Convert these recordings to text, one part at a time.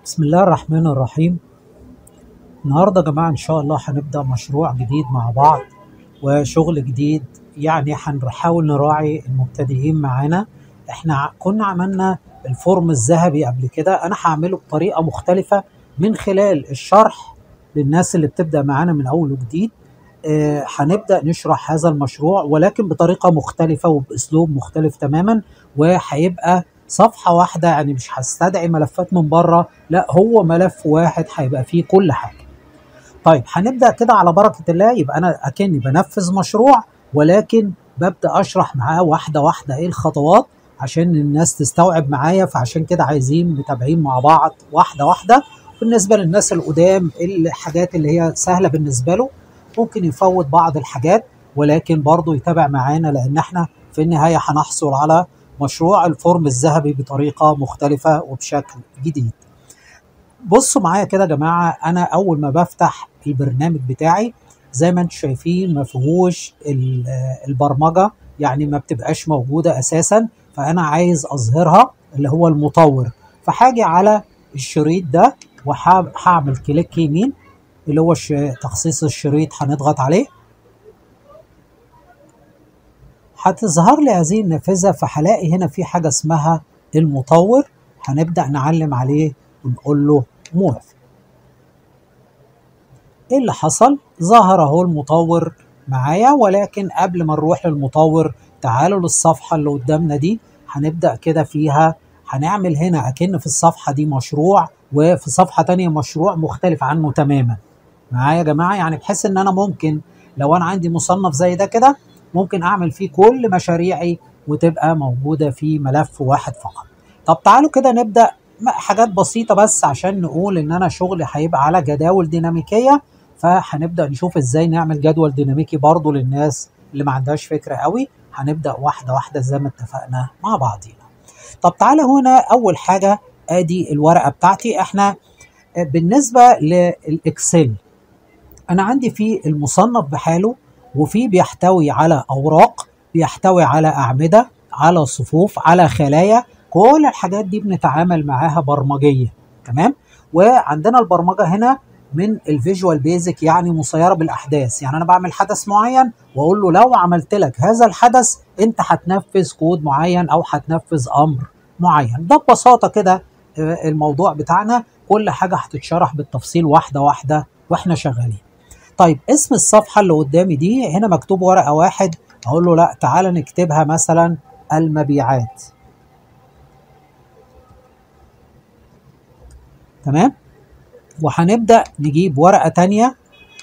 بسم الله الرحمن الرحيم النهارده يا جماعة إن شاء الله هنبدأ مشروع جديد مع بعض وشغل جديد يعني هنحاول نراعي المبتدئين معانا احنا ع- كنا عملنا الفورم الذهبي قبل كده أنا هعمله بطريقة مختلفة من خلال الشرح للناس اللي بتبدأ معانا من أول وجديد آه، هنبدأ نشرح هذا المشروع ولكن بطريقة مختلفة وبأسلوب مختلف تماما وهيبقى صفحة واحدة يعني مش هستدعي ملفات من بره لا هو ملف واحد هيبقى فيه كل حاجة طيب هنبدأ كده على بركة الله يبقى أنا أكني بنفذ مشروع ولكن ببدأ أشرح معاه واحدة واحدة إيه الخطوات عشان الناس تستوعب معايا فعشان كده عايزين متابعين مع بعض واحدة واحدة بالنسبة للناس القدام الحاجات اللي هي سهلة بالنسبة له ممكن يفوت بعض الحاجات ولكن برضه يتابع معانا لأن احنا في النهاية هنحصل على مشروع الفورم الذهبي بطريقة مختلفة وبشكل جديد بصوا معايا كده يا جماعة أنا أول ما بفتح البرنامج بتاعي زي ما انتم شايفين ما فيهوش ال- آه، البرمجة يعني ما بتبقاش موجودة أساسا فأنا عايز أظهرها اللي هو المطور فهاجي على الشريط ده وهعمل كليك يمين اللي هو الش- تخصيص الشريط هنضغط عليه هتظهر لي هذه النافذة فهلاقي هنا في حاجة اسمها المطور هنبدأ نعلم عليه ونقول له موافق ايه اللي حصل ظهر اهو المطور معايا ولكن قبل ما نروح للمطور تعالوا للصفحة اللي قدامنا دي هنبدأ كده فيها هنعمل هنا أكن في الصفحة دي مشروع وفي صفحة تانية مشروع مختلف عنه تماما معايا يا جماعة يعني بحيث ان انا ممكن لو انا عندي مصنف زي ده كده ممكن اعمل فيه كل مشاريعي وتبقى موجودة في ملف واحد فقط طب تعالوا كده نبدأ م- حاجات بسيطة بس عشان نقول ان انا شغلي هيبقى على جداول ديناميكية فهنبدأ نشوف ازاي نعمل جدول ديناميكي برضو للناس اللي ما عندهاش فكرة قوي هنبدأ واحدة واحدة زي ما اتفقنا مع بعضينا طب تعالى هنا اول حاجة ادي الورقة بتاعتي احنا آه، بالنسبة للاكسل انا عندي في المصنف بحاله وفي بيحتوي على اوراق بيحتوي على اعمده على صفوف على خلايا كل الحاجات دي بنتعامل معاها برمجيه تمام وعندنا البرمجه هنا من الفيجوال بيزك يعني مسيره بالاحداث يعني انا بعمل حدث معين واقول له لو عملت لك هذا الحدث انت هتنفذ كود معين او هتنفذ امر معين ده ببساطه كده آه، الموضوع بتاعنا كل حاجه هتتشرح بالتفصيل واحده واحده واحنا شغالين طيب اسم الصفحة اللي قدامي دي هنا مكتوب ورقة واحد أقول له لا تعالى نكتبها مثلا المبيعات تمام وهنبدأ نجيب ورقة تانية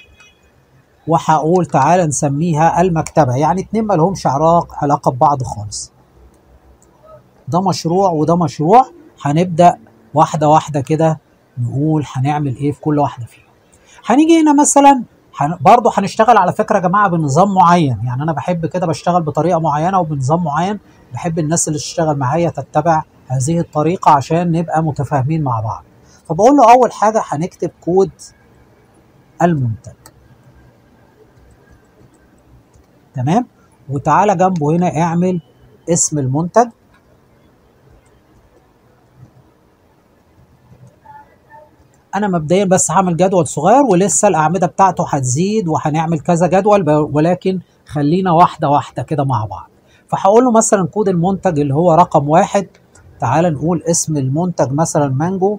وهقول تعالى نسميها المكتبة يعني اتنين مالهمش علاق- علاقة ببعض خالص ده مشروع وده مشروع هنبدأ واحدة واحدة كده نقول هنعمل ايه في كل واحدة فيهم هنيجي هنا مثلا هن... برضه هنشتغل على فكره يا جماعه بنظام معين يعني انا بحب كده بشتغل بطريقه معينه وبنظام معين بحب الناس اللي تشتغل معايا تتبع هذه الطريقه عشان نبقى متفاهمين مع بعض فبقول له اول حاجه هنكتب كود المنتج تمام وتعالى جنبه هنا اعمل اسم المنتج انا مبدئيا بس هعمل جدول صغير ولسه الاعمده بتاعته هتزيد وهنعمل كذا جدول ب- ولكن خلينا واحده واحده كده مع بعض فهقول له مثلا كود المنتج اللي هو رقم واحد تعال نقول اسم المنتج مثلا مانجو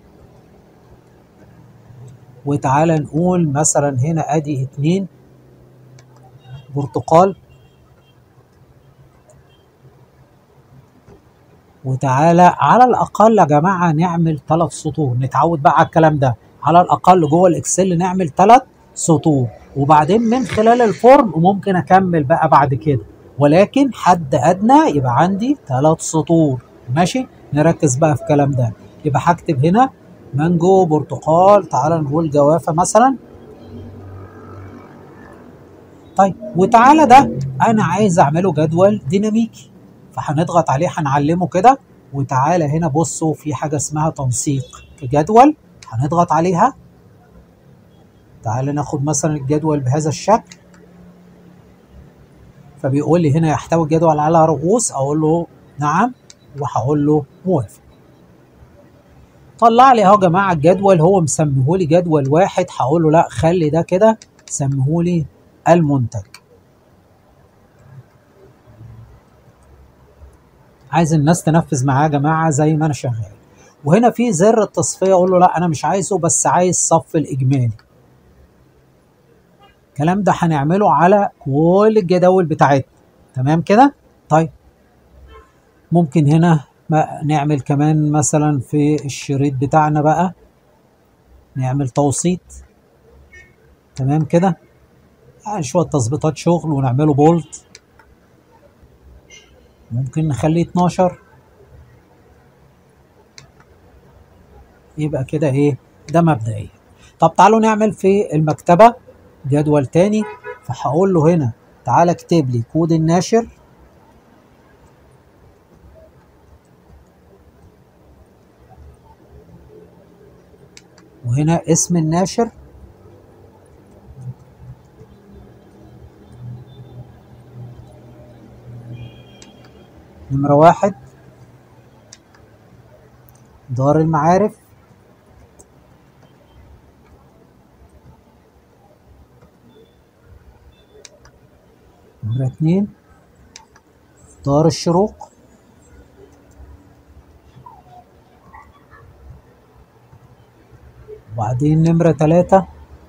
وتعال نقول مثلا هنا ادي اتنين برتقال وتعالى على الاقل يا جماعه نعمل ثلاث سطور نتعود بقى على الكلام ده على الاقل جوه الاكسل نعمل ثلاث سطور وبعدين من خلال الفورم ممكن اكمل بقى بعد كده ولكن حد ادنى يبقى عندي ثلاث سطور ماشي نركز بقى في الكلام ده يبقى هكتب هنا مانجو برتقال تعالى نقول جوافه مثلا طيب وتعالى ده انا عايز اعمله جدول ديناميكي فهنضغط عليه هنعلمه كده وتعالى هنا بصوا في حاجه اسمها تنسيق كجدول هنضغط عليها تعالى ناخد مثلا الجدول بهذا الشكل فبيقول لي هنا يحتوي الجدول على رؤوس اقول له نعم وهقول له موافق طلع لي اهو يا جماعه الجدول هو مسميه لي جدول واحد هقول له لا خلي ده كده سميه لي المنتج عايز الناس تنفذ معاه يا جماعه زي ما انا شغال وهنا في زر التصفيه اقول له لا انا مش عايزه بس عايز صف الاجمالي الكلام ده هنعمله على كل الجداول بتاعتنا تمام كده طيب ممكن هنا نعمل كمان مثلا في الشريط بتاعنا بقى نعمل توسيط تمام كده يعني شويه تظبيطات شغل ونعمله بولت ممكن نخليه 12 يبقى كده ايه ده مبدئيا طب تعالوا نعمل في المكتبه جدول تاني فهقول له هنا تعالى اكتب لي كود الناشر وهنا اسم الناشر نمرة واحد دار المعارف نمرة اتنين دار الشروق وبعدين نمرة تلاتة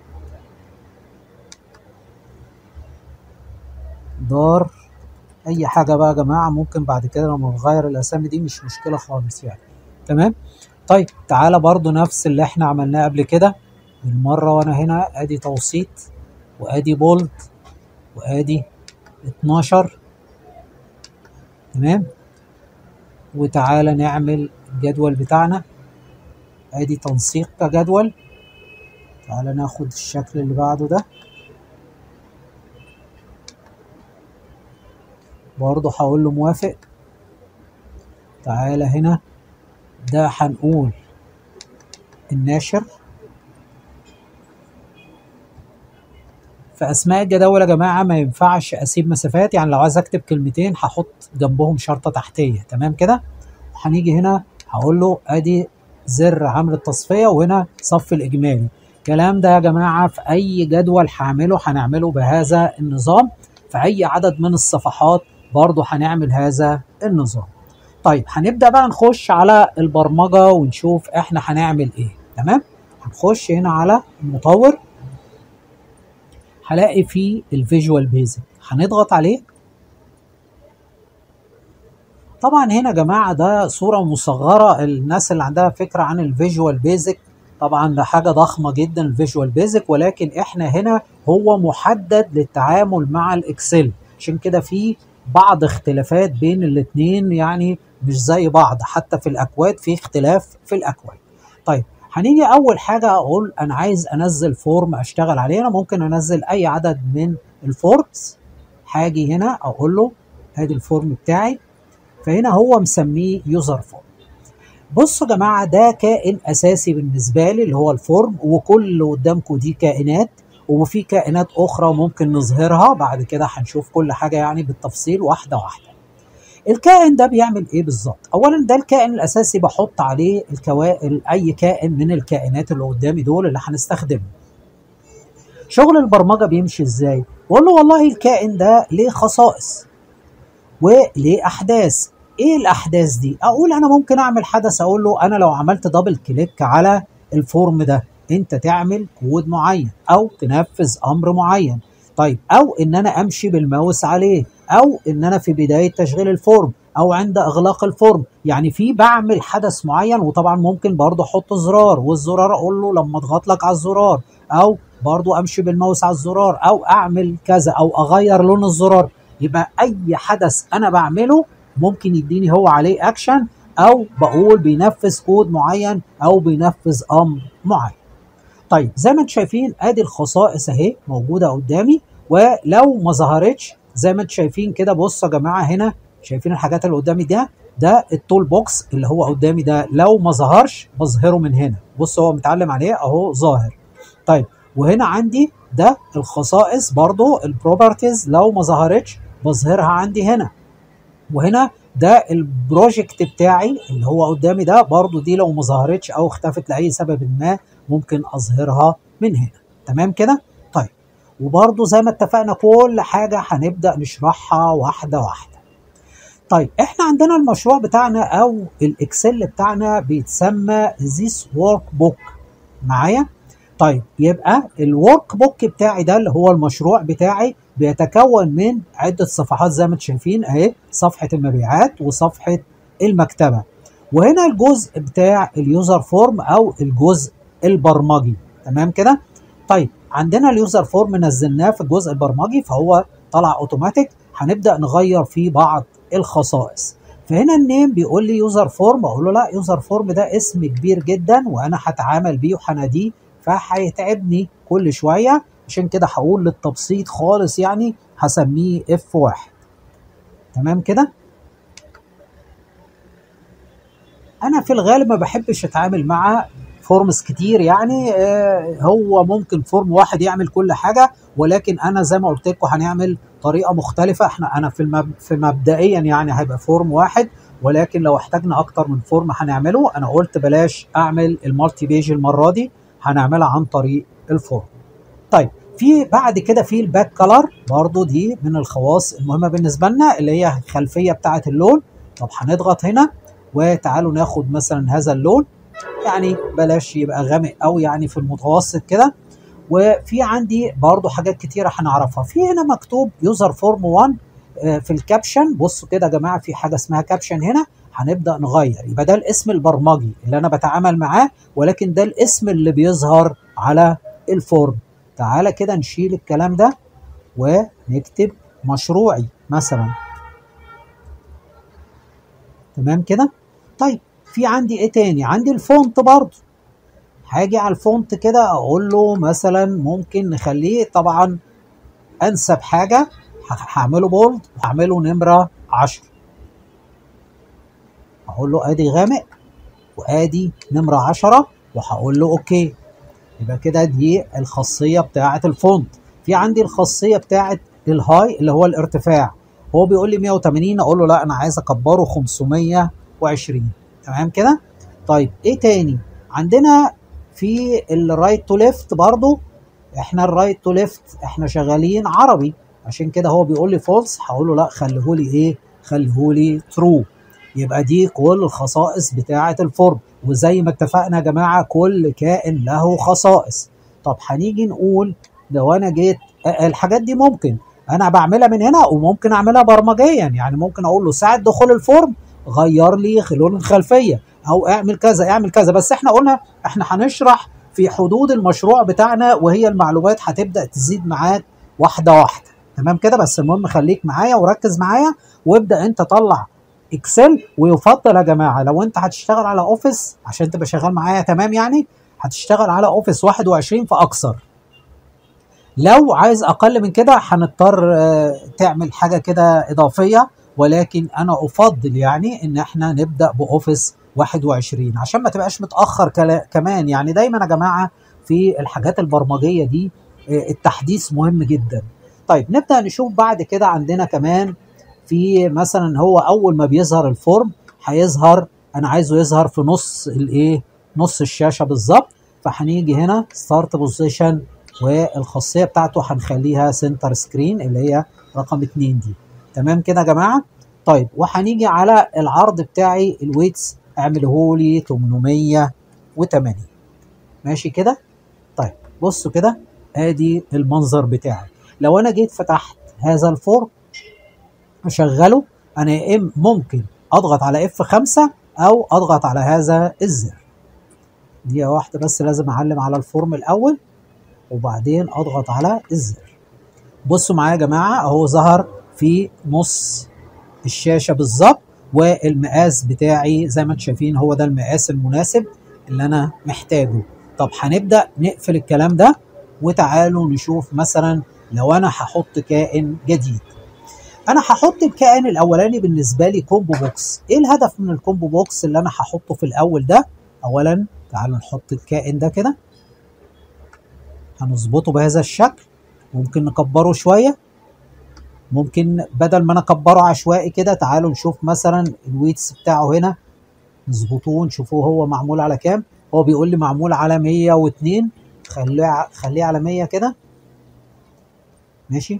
دار أي حاجة بقى يا جماعة ممكن بعد كده لما نغير الأسامي دي مش مشكلة خالص يعني تمام طيب تعالى برضو نفس اللي احنا عملناه قبل كده بالمرة وأنا هنا أدي توسيط وأدي بولد وأدي 12 تمام وتعالى نعمل الجدول بتاعنا ادي تنسيق كجدول تعالى ناخد الشكل اللي بعده ده برضه هقول له موافق تعالى هنا ده هنقول الناشر في اسماء الجداول يا جماعه ما ينفعش اسيب مسافات يعني لو عايز اكتب كلمتين هحط جنبهم شرطه تحتيه تمام كده هنيجي هنا هقول له ادي زر عمل التصفيه وهنا صف الاجمالي الكلام ده يا جماعه في اي جدول هعمله هنعمله بهذا النظام في اي عدد من الصفحات برضه هنعمل هذا النظام طيب هنبدا بقى نخش على البرمجه ونشوف احنا هنعمل ايه تمام هنخش هنا على المطور هلاقي فيه الفيجوال بيزك هنضغط عليه طبعا هنا يا جماعه ده صوره مصغره الناس اللي عندها فكره عن الفيجوال بيزك طبعا ده حاجه ضخمه جدا الفيجوال بيزك ولكن احنا هنا هو محدد للتعامل مع الاكسل عشان كده في بعض اختلافات بين الاثنين يعني مش زي بعض حتى في الاكواد في اختلاف في الاكواد طيب هنيجي اول حاجه اقول انا عايز انزل فورم اشتغل عليه انا ممكن انزل اي عدد من الفورمز هاجي هنا اقول له ادي الفورم بتاعي فهنا هو مسميه يوزر فورم بصوا يا جماعه ده كائن اساسي بالنسبه لي اللي هو الفورم وكل اللي قدامكم دي كائنات وفي كائنات اخرى ممكن نظهرها بعد كده هنشوف كل حاجه يعني بالتفصيل واحده واحده الكائن ده بيعمل ايه بالظبط اولا ده الكائن الاساسي بحط عليه الكوائن اي كائن من الكائنات اللي قدامي دول اللي هنستخدمه شغل البرمجه بيمشي ازاي بقول له والله الكائن ده ليه خصائص وليه احداث ايه الاحداث دي اقول انا ممكن اعمل حدث اقول له انا لو عملت دبل كليك على الفورم ده انت تعمل كود معين او تنفذ امر معين طيب او ان انا امشي بالماوس عليه او ان انا في بدايه تشغيل الفورم او عند اغلاق الفورم يعني في بعمل حدث معين وطبعا ممكن برضه احط زرار والزرار اقول له لما اضغط لك على الزرار او برضه امشي بالماوس على الزرار او اعمل كذا او اغير لون الزرار يبقى اي حدث انا بعمله ممكن يديني هو عليه اكشن او بقول بينفذ كود معين او بينفذ امر معين طيب زي ما انتم شايفين ادي الخصائص اهي موجوده قدامي ولو ما ظهرتش زي ما انتم شايفين كده بصوا يا جماعه هنا شايفين الحاجات اللي قدامي ده ده التول بوكس اللي هو قدامي ده لو ما ظهرش بظهره من هنا بص هو متعلم عليه اهو ظاهر طيب وهنا عندي ده الخصائص برضو البروبرتيز لو ما ظهرتش بظهرها عندي هنا وهنا ده البروجكت بتاعي اللي هو قدامي ده برضو دي لو ما ظهرتش او اختفت لاي سبب ما ممكن اظهرها من هنا تمام كده طيب وبرضو زي ما اتفقنا كل حاجه هنبدا نشرحها واحده واحده طيب احنا عندنا المشروع بتاعنا او الاكسل بتاعنا بيتسمى this workbook معايا طيب يبقى الورك بوك بتاعي ده اللي هو المشروع بتاعي بيتكون من عدة صفحات زي ما انتم شايفين اهي صفحة المبيعات وصفحة المكتبة وهنا الجزء بتاع اليوزر فورم او الجزء البرمجي تمام كده طيب عندنا اليوزر فورم نزلناه في الجزء البرمجي فهو طلع اوتوماتيك هنبدا نغير فيه بعض الخصائص فهنا النيم بيقول لي يوزر فورم اقول له لا يوزر فورم ده اسم كبير جدا وانا هتعامل بيه وهناديه فهيتعبني كل شويه عشان كده هقول للتبسيط خالص يعني هسميه اف واحد تمام كده انا في الغالب ما بحبش اتعامل مع فورمز كتير يعني آه هو ممكن فورم واحد يعمل كل حاجه ولكن انا زي ما قلت لكم هنعمل طريقه مختلفه احنا انا في المب... في مبدئيا يعني هيبقى فورم واحد ولكن لو احتاجنا اكتر من فورم هنعمله انا قلت بلاش اعمل المالتي بيج المره دي هنعملها عن طريق الفورم طيب في بعد كده في الباك كلر برضو دي من الخواص المهمه بالنسبه لنا اللي هي الخلفيه بتاعه اللون طب هنضغط هنا وتعالوا ناخد مثلا هذا اللون يعني بلاش يبقى غامق قوي يعني في المتوسط كده وفي عندي برضو حاجات كتيره هنعرفها في هنا مكتوب يوزر فورم 1 في الكابشن بصوا كده يا جماعه في حاجه اسمها كابشن هنا هنبدا نغير يبقى ده الاسم البرمجي اللي انا بتعامل معاه ولكن ده الاسم اللي بيظهر على الفورم تعالى كده نشيل الكلام ده ونكتب مشروعي مثلا تمام كده طيب في عندي ايه تاني عندي الفونت برضو هاجي على الفونت كده اقول له مثلا ممكن نخليه طبعا انسب حاجه هعمله بولد وهعمله نمره 10 هقول له ادي غامق وادي نمره 10 وهقول له اوكي يبقى كده دي الخاصيه بتاعه الفونت في عندي الخاصيه بتاعه الهاي اللي هو الارتفاع هو بيقول لي 180 اقول له لا انا عايز اكبره 520 تمام كده طيب ايه تاني عندنا في الرايت تو ليفت برضو احنا الرايت تو ليفت احنا شغالين عربي عشان كده هو بيقول لي فولس هقول له لا خليهولي ايه خليهولي ترو يبقى دي كل الخصائص بتاعه الفورم وزي ما اتفقنا يا جماعه كل كائن له خصائص طب هنيجي نقول لو انا جيت الحاجات دي ممكن انا بعملها من هنا وممكن اعملها برمجيا يعني ممكن اقول له ساعه دخول الفورم غير لي لون الخلفيه او اعمل كذا اعمل كذا بس احنا قلنا احنا هنشرح في حدود المشروع بتاعنا وهي المعلومات هتبدا تزيد معاك واحده واحده تمام كده بس المهم خليك معايا وركز معايا وابدا انت طلع اكسل ويفضل يا جماعه لو انت هتشتغل على اوفيس عشان تبقى شغال معايا تمام يعني هتشتغل على اوفيس 21 فاكثر لو عايز اقل من كده هنضطر تعمل حاجه كده اضافيه ولكن انا افضل يعني ان احنا نبدا باوفيس 21 عشان ما تبقاش متاخر كمان يعني دايما يا جماعه في الحاجات البرمجيه دي التحديث مهم جدا طيب نبدا نشوف بعد كده عندنا كمان في مثلا هو اول ما بيظهر الفورم هيظهر انا عايزه يظهر في نص الايه نص الشاشه بالظبط فهنيجي هنا ستارت بوزيشن والخاصيه بتاعته هنخليها سنتر سكرين اللي هي رقم 2 دي تمام كده يا جماعه طيب وهنيجي على العرض بتاعي الويتس اعمله لي 880 ماشي كده طيب بصوا كده ادي المنظر بتاعي لو انا جيت فتحت هذا الفورم اشغله انا يا اما ممكن اضغط على اف 5 او اضغط على هذا الزر دقيقه واحده بس لازم اعلم على الفورم الاول وبعدين اضغط على الزر بصوا معايا يا جماعه اهو ظهر في نص الشاشه بالظبط والمقاس بتاعي زي ما انتم شايفين هو ده المقاس المناسب اللي انا محتاجه طب هنبدا نقفل الكلام ده وتعالوا نشوف مثلا لو انا هحط كائن جديد انا هحط الكائن الاولاني بالنسبه لي كومبو بوكس ايه الهدف من الكومبو بوكس اللي انا هحطه في الاول ده اولا تعالوا نحط الكائن ده كده هنظبطه بهذا الشكل ممكن نكبره شويه ممكن بدل ما انا اكبره عشوائي كده تعالوا نشوف مثلا الويتس بتاعه هنا نظبطوه نشوفوه هو معمول على كام هو بيقول لي معمول على 102 خليه خليه على 100 كده ماشي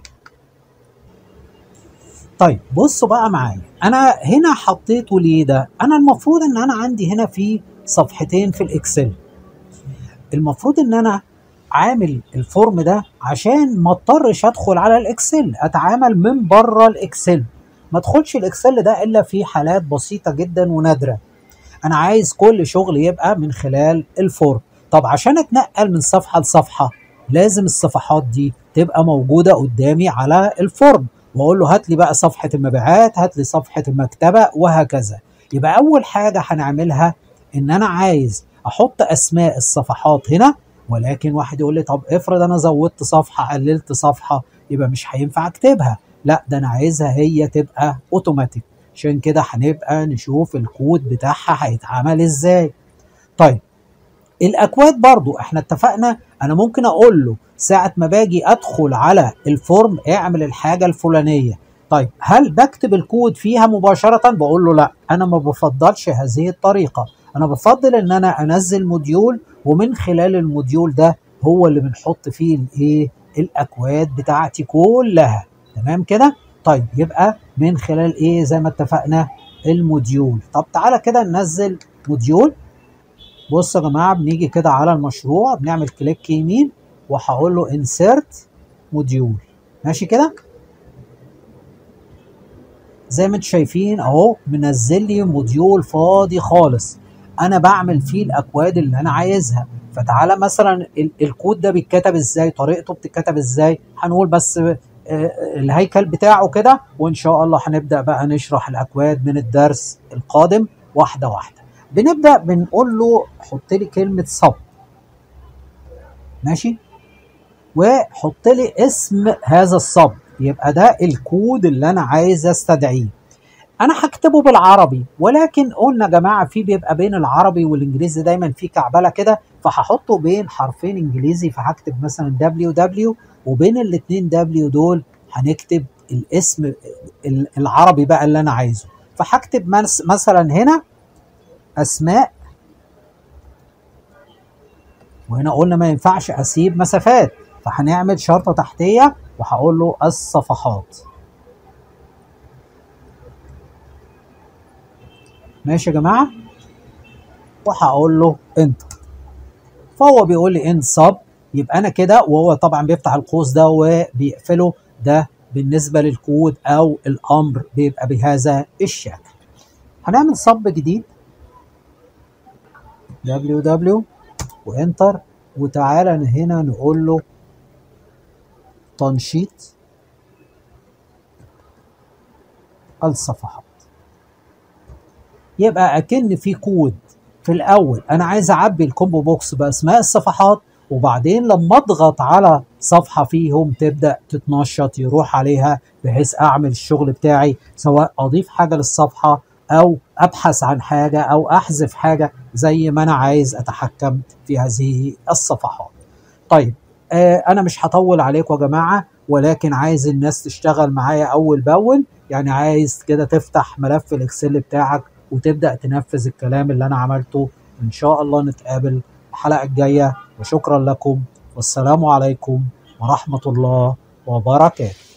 طيب بصوا بقى معايا انا هنا حطيته ليه ده انا المفروض ان انا عندي هنا في صفحتين في الاكسل المفروض ان انا عامل الفورم ده عشان ما اضطرش ادخل على الاكسل اتعامل من بره الاكسل ما ادخلش الاكسل ده الا في حالات بسيطه جدا ونادره انا عايز كل شغل يبقى من خلال الفورم طب عشان اتنقل من صفحه لصفحه لازم الصفحات دي تبقى موجوده قدامي على الفورم واقول له هات لي بقى صفحه المبيعات هات لي صفحه المكتبه وهكذا يبقى اول حاجه هنعملها ان انا عايز احط اسماء الصفحات هنا ولكن واحد يقول لي طب افرض انا زودت صفحه قللت صفحه يبقى مش هينفع اكتبها لا ده انا عايزها هي تبقى اوتوماتيك عشان كده هنبقى نشوف الكود بتاعها هيتعمل ازاي طيب الاكواد برضو احنا اتفقنا انا ممكن اقول له ساعة ما باجي ادخل على الفورم اعمل الحاجة الفلانية طيب هل بكتب الكود فيها مباشرة بقول له لا انا ما بفضلش هذه الطريقة انا بفضل ان انا انزل موديول ومن خلال الموديول ده هو اللي بنحط فيه الايه الاكواد بتاعتي كلها تمام كده طيب يبقى من خلال ايه زي ما اتفقنا الموديول طب تعالى كده ننزل موديول بصوا يا جماعه بنيجي كده على المشروع بنعمل كليك يمين وهقول له انسيرت موديول ماشي كده زي ما انتم شايفين اهو منزل لي موديول فاضي خالص انا بعمل فيه الاكواد اللي انا عايزها فتعالى مثلا الكود ده بيتكتب ازاي طريقته بتتكتب ازاي هنقول بس الهيكل بتاعه كده وان شاء الله هنبدا بقى نشرح الاكواد من الدرس القادم واحده واحده بنبدا بنقول له حط لي كلمه صب ماشي وحط لي اسم هذا الصب يبقى ده الكود اللي انا عايز استدعيه انا هكتبه بالعربي ولكن قلنا يا جماعه في بيبقى بين العربي والانجليزي دايما في كعبله كده فهحطه بين حرفين انجليزي فهكتب مثلا دبليو دبليو وبين الاثنين دبليو دول هنكتب الاسم العربي بقى اللي انا عايزه فهكتب مثلا هنا اسماء وهنا قلنا ما ينفعش اسيب مسافات فهنعمل شرطه تحتيه وهقول له الصفحات ماشي يا جماعه وهقول له انتر فهو بيقول لي ان صب يبقى انا كده وهو طبعا بيفتح القوس ده وبيقفله ده بالنسبه للكود او الامر بيبقى بهذا الشكل هنعمل صب جديد www وانتر وتعالى هنا نقول له تنشيط الصفحات يبقى اكن في كود في الاول انا عايز اعبي الكومبو بوكس باسماء الصفحات وبعدين لما اضغط على صفحه فيهم تبدا تتنشط يروح عليها بحيث اعمل الشغل بتاعي سواء اضيف حاجه للصفحه او ابحث عن حاجه او احذف حاجه زي ما انا عايز اتحكم في هذه الصفحات. طيب آه انا مش هطول عليكم يا جماعه ولكن عايز الناس تشتغل معايا اول باول يعني عايز كده تفتح ملف الاكسل بتاعك وتبدا تنفذ الكلام اللي انا عملته ان شاء الله نتقابل الحلقه الجايه وشكرا لكم والسلام عليكم ورحمه الله وبركاته